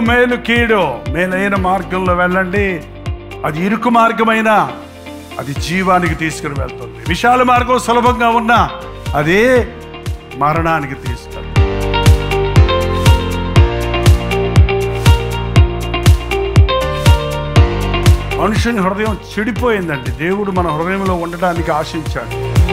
మేలు కీడు మేలైన మార్గంలో వెళ్ళండి అది ఇరుకు మార్గమైన అది జీవానికి తీసుకుని వెళ్తుంది విశాల మార్గం సులభంగా ఉన్నా అదే మరణానికి తీసుకెళ్తుంది మనుషుని హృదయం చెడిపోయిందండి దేవుడు మన హృదయంలో ఉండటానికి ఆశించాడు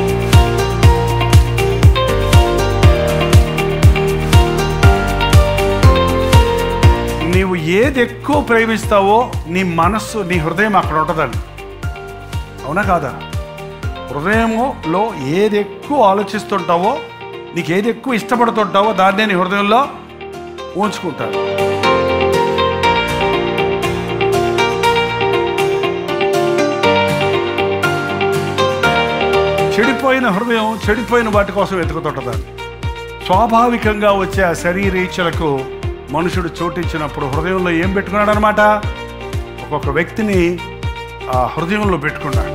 నీవు ఏది ఎక్కువ ప్రేమిస్తావో నీ మనస్సు నీ హృదయం అక్కడ ఉంటుందండి అవునా కాదా హృదయంలో ఏది ఎక్కువ ఆలోచిస్తుంటావో నీకు ఏది ఎక్కువ ఇష్టపడుతుంటావో దాన్నే నీ హృదయంలో ఉంచుకుంటావు చెడిపోయిన హృదయం చెడిపోయిన వాటి కోసం వెతుకుతుంటుందండి స్వాభావికంగా వచ్చే ఆ శరీరీచలకు మనుషుడు చోటించినప్పుడు హృదయంలో ఏం పెట్టుకున్నాడు అనమాట ఒక్కొక్క వ్యక్తిని ఆ హృదయంలో పెట్టుకున్నాడు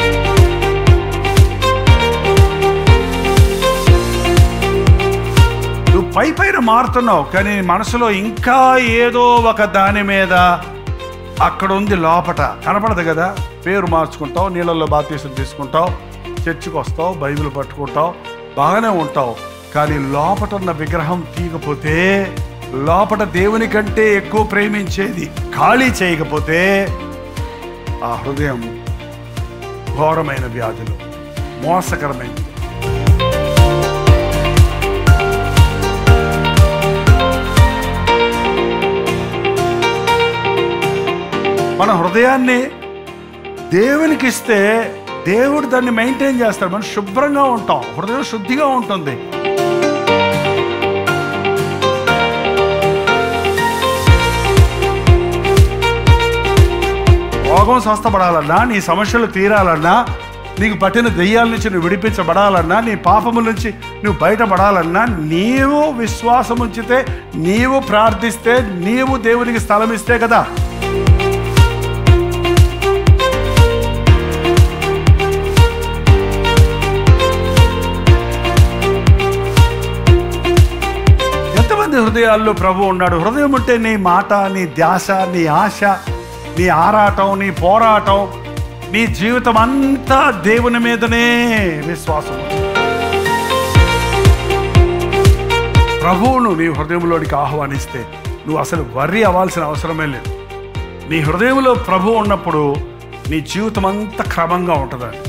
నువ్వు పై పైన మారుతున్నావు కానీ నీ మనసులో ఇంకా ఏదో ఒక దాని మీద అక్కడ ఉంది లోపట కనపడదు కదా పేరు మార్చుకుంటావు నీళ్ళల్లో బాప్తీసం తీసుకుంటావు చర్చికి వస్తావు బైబిల్ పట్టుకుంటావు బాగానే ఉంటావు కానీ లోపట ఉన్న విగ్రహం తీయకపోతే లోపట దేవుని కంటే ఎక్కువ ప్రేమించేది ఖాళీ చేయకపోతే ఆ హృదయం ఘోరమైన వ్యాధులు మోసకరమైనది మన హృదయాన్ని దేవునికి ఇస్తే దేవుడు దాన్ని మెయింటైన్ చేస్తాడు మనం శుభ్రంగా ఉంటాం హృదయం శుద్ధిగా ఉంటుంది రోగం స్వస్థపడాలన్నా నీ సమస్యలు తీరాలన్నా నీకు పట్టిన దెయ్యాల నుంచి నువ్వు విడిపించబడాలన్నా నీ పాపముల నుంచి నువ్వు బయటపడాలన్నా నీవు విశ్వాసం ఉంచితే నీవు ప్రార్థిస్తే నీవు దేవునికి స్థలం ఇస్తే కదా ఎంతమంది హృదయాల్లో ప్రభు ఉన్నాడు హృదయం అంటే నీ మాట నీ ధ్యాస నీ ఆశ నీ ఆరాటం నీ పోరాటం నీ జీవితం అంతా దేవుని మీదనే విశ్వాసం ప్రభువును నీ హృదయంలోనికి ఆహ్వానిస్తే నువ్వు అసలు వర్రీ అవ్వాల్సిన అవసరమే లేదు నీ హృదయంలో ప్రభు ఉన్నప్పుడు నీ జీవితం అంతా క్రమంగా ఉంటుందండి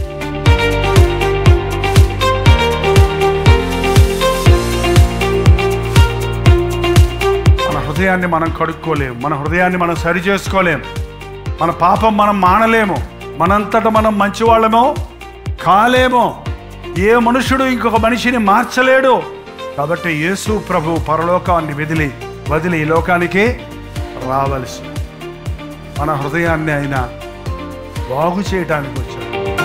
మన హృదయాన్ని మనం కడుక్కోలేము మన హృదయాన్ని మనం సరి చేసుకోలేము మన పాపం మనం మానలేము మనంతట మనం మంచివాళ్ళమో కాలేమో ఏ మనుషుడు ఇంకొక మనిషిని మార్చలేడు కాబట్టి యేసు ప్రభు పరలోకాన్ని వదిలి వదిలి ఈ లోకానికి రావలసి మన హృదయాన్ని ఆయన బాగు చేయడానికి వచ్చాడు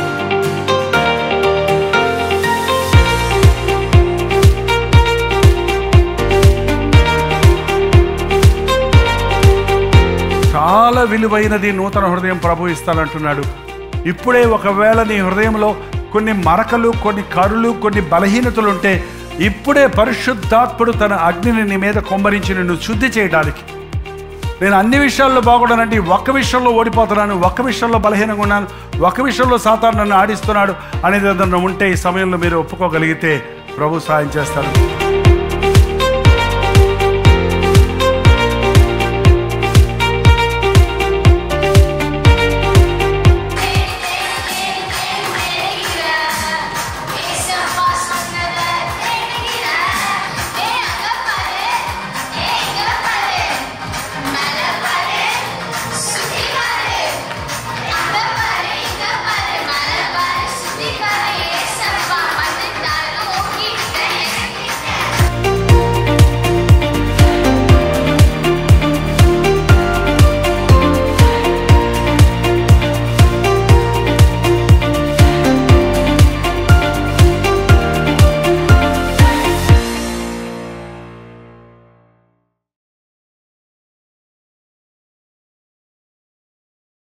చాలా విలువైనది నూతన హృదయం ప్రభు ఇస్తానంటున్నాడు ఇప్పుడే ఒకవేళ నీ హృదయంలో కొన్ని మరకలు కొన్ని కరులు కొన్ని బలహీనతలు ఉంటే ఇప్పుడే పరిశుద్ధాత్ముడు తన అగ్నిని నీ మీద కొమ్మరించి నిన్ను శుద్ధి చేయడానికి నేను అన్ని విషయాల్లో బాగున్నానంటే ఈ ఒక్క విషయంలో ఓడిపోతున్నాను ఒక్క విషయంలో బలహీనంగా ఉన్నాను ఒక్క విషయంలో సాతాను నన్ను ఆడిస్తున్నాడు అనేది ఏదన్నా ఉంటే ఈ సమయంలో మీరు ఒప్పుకోగలిగితే ప్రభు సాయం చేస్తారు